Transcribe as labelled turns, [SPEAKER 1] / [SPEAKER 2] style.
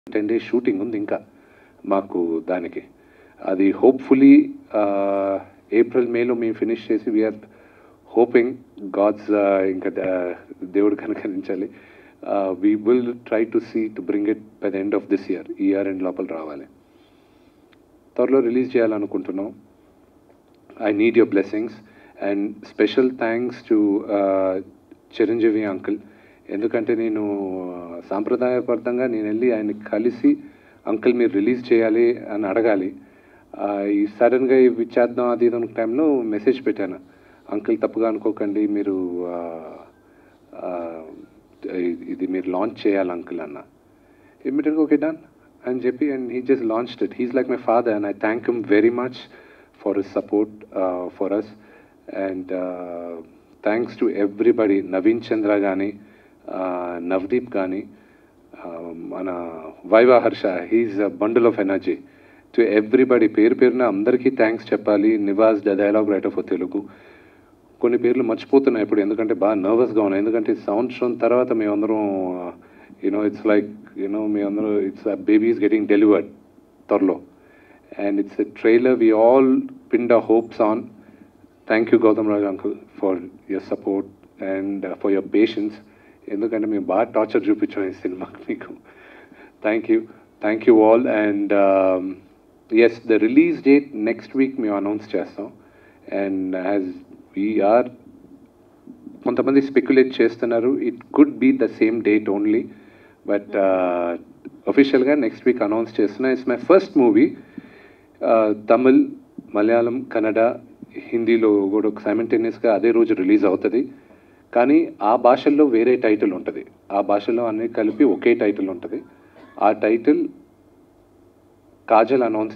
[SPEAKER 1] ten days shooting ఉంది ఇంకా మాకు దానికి అది హోప్ఫుల్లీ ఏప్రిల్ మేలో మేము ఫినిష్ చేసి వీఆర్ హోపింగ్ గాడ్స్ ఇంకా ద- దేవుడు కనుకరించాలి we will try to see to bring it by the end of this year ఈ ఇయర్ ఎండ్ లోపల రావాలి త్వరలో రిలీజ్ చేయాలనుకుంటున్నాం I need your blessings and special thanks to Chiranjeevi uncle ఎందుకంటే నేను uh, సాంప్రదాయబద్ధంగా నేను వెళ్ళి ఆయన కలిసి అంకుల్ మీరు రిలీజ్ చేయాలి అని అడగాలి Uh, ఈ సడన్గా ఇవి చేద్దాం అది ఇది అనుకున్న టైంలో మెసేజ్ పెట్టాను అంకుల్ తప్పుగా అనుకోకండి మీరు uh, uh, ఇది మీరు లాంచ్ చేయాలి అంకుల్ అన్న ఇమ్మీడియట్గా ఓకే డన్ అని చెప్పి and he just launched it he's like my father and I thank him very much for his support for us and thanks to everybody Naveen Chandra కానీ నవదీప్ కానీ మన Viva Harsha he's a bundle of energy to everybody పేరు పేరున అందరికీ thanks చెప్పాలి Nivas the dialogue writer for Telugu కొన్ని పేర్లు మర్చిపోతున్నాయి ఇప్పుడు ఎందుకంటే బాగా నర్వస్గా ఉన్నాయి ఎందుకంటే సంవత్సరం తర్వాత మేమందరం యూనో ఇట్స్ లైక్ యూనో మేమందరం it's baby is getting delivered త్వరలో and it's a trailer we all pinned a hopes on thank you Gautham Raj uncle for your support and for your patience ఎందుకంటే మేము బాగా టార్చర్ చూపించాం ఈ సినిమాకి మీకు thank you thank you all and as the release date next week మేము announce చేస్తాం and as we are కొంతమంది స్పెక్యులేట్ చేస్తున్నారు it could be the same date only but అఫీషియల్గా నెక్స్ట్ వీక్ అనౌన్స్ చేస్తున్నా it's my first movie Tamil Malayalam Kannada హిందీలో కూడా సైమంటేనియస్గా అదే రోజు రిలీజ్ అవుతుంది కానీ ఆ భాషల్లో వేరే టైటిల్ ఉంటుంది ఆ భాషలో అన్ని కలిపి ఒకే టైటిల్ ఉంటుంది ఆ టైటిల్ కాజల్ అనౌన్స్